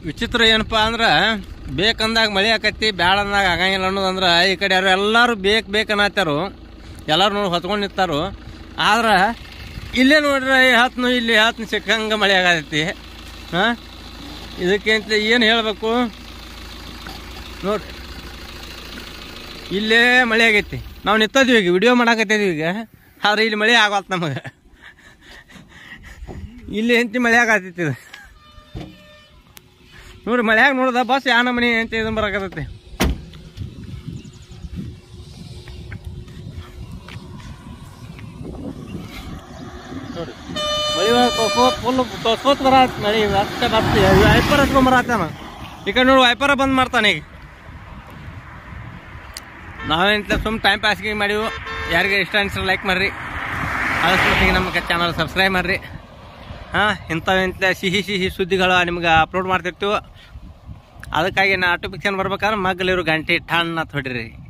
ವಿಚಿತ್ರ ಏನಪ್ಪ ಅಂದ್ರೆ ಬೇಕಂದಾಗ ಮಳೆ ಆಕತಿ ಬ್ಯಾಡ ಅಂದಾಗ ಆಗಂಗಿಲ್ಲ ಅನ್ನೋದಂದ್ರೆ ಈ ಕಡೆ ಯಾರು ಎಲ್ಲರೂ ಬೇಕು ಬೇಕನ್ನತ್ತಾರು ಎಲ್ಲರೂ ನೋಡಿ ಹೊತ್ಕೊಂಡು ನಿಂತಾರು ಆದ್ರೆ ಇಲ್ಲೇ ನೋಡ್ರೆ ಹತ್ನು ಇಲ್ಲಿ ಹತ್ನು ಸಿಕ್ಕಂಗೆ ಮಳೆ ಆಗತೈತಿ ಹಾಂ ಇದಕ್ಕೆ ಅಂತ ಏನು ಹೇಳಬೇಕು ನೋಡ್ರಿ ಇಲ್ಲೇ ಮಳೆ ಆಗೈತಿ ನಾವು ನಿಂತದ್ವಿ ಈಗ ವಿಡಿಯೋ ಮಾಡಾಕತ್ತಿದ್ವಿ ಈಗ ಆದ್ರೆ ಇಲ್ಲಿ ಮಳೆ ಆಗವಲ್ತು ನಮಗೆ ಇಲ್ಲಿ ಎಂತಿ ಮಳೆ ಆಗತೈತಿ ಇದು ನೋಡ್ರಿ ಮಳ್ಯಾಗ ನೋಡ್ದ ಬಸ್ ಯಾನ ಮನಿ ಅಂತ ಇದನ್ ಬರಾಕತೈತಿ ನೋಡ್ರಿ ಮಳಿ ಫುಲ್ ತೊಸ್ಕೋತ್ ಬರ ಮಳಿ ಅಷ್ಟೇ ಬರ್ತಿ ವೈಪರ್ ಹಚ್ಕೊಂಡ್ ಬರತ್ತಾನ ಈ ಕಡೆ ನೋಡಿ ವೈಪರ ಬಂದ್ ಮಾಡ್ತಾನೆ ಈಗ ನಾವೇಂತ ಸುಮ್ ಟೈಮ್ ಪಾಸ್ಗೆ ಮಾಡಿವು ಯಾರಿಗೆ ಇಷ್ಟ ಅನ್ಸಿದ್ರೆ ಲೈಕ್ ಮಾಡ್ರಿ ಅದಷ್ಟೊತ್ತಿಗೆ ನಮ್ಮ ಚಾನಲ್ ಸಬ್ಸ್ಕ್ರೈಬ್ ಮಾಡ್ರಿ ಹಾಂ ಇಂಥವಿಂತ ಸಿಹಿ ಸಿಹಿ ಸುದ್ದಿಗಳು ನಿಮ್ಗೆ ಅಪ್ಲೋಡ್ ಮಾಡ್ತಿರ್ತೀವಿ ಅದಕ್ಕಾಗಿ ನಾ ನೋಟಿಫಿಕೇಶನ್ ಬರ್ಬೇಕಾದ್ರೆ ಮಗ್ಲಿರೋ ಗಂಟೆ ಠಣ್ಣ ಹೊಡಿರಿ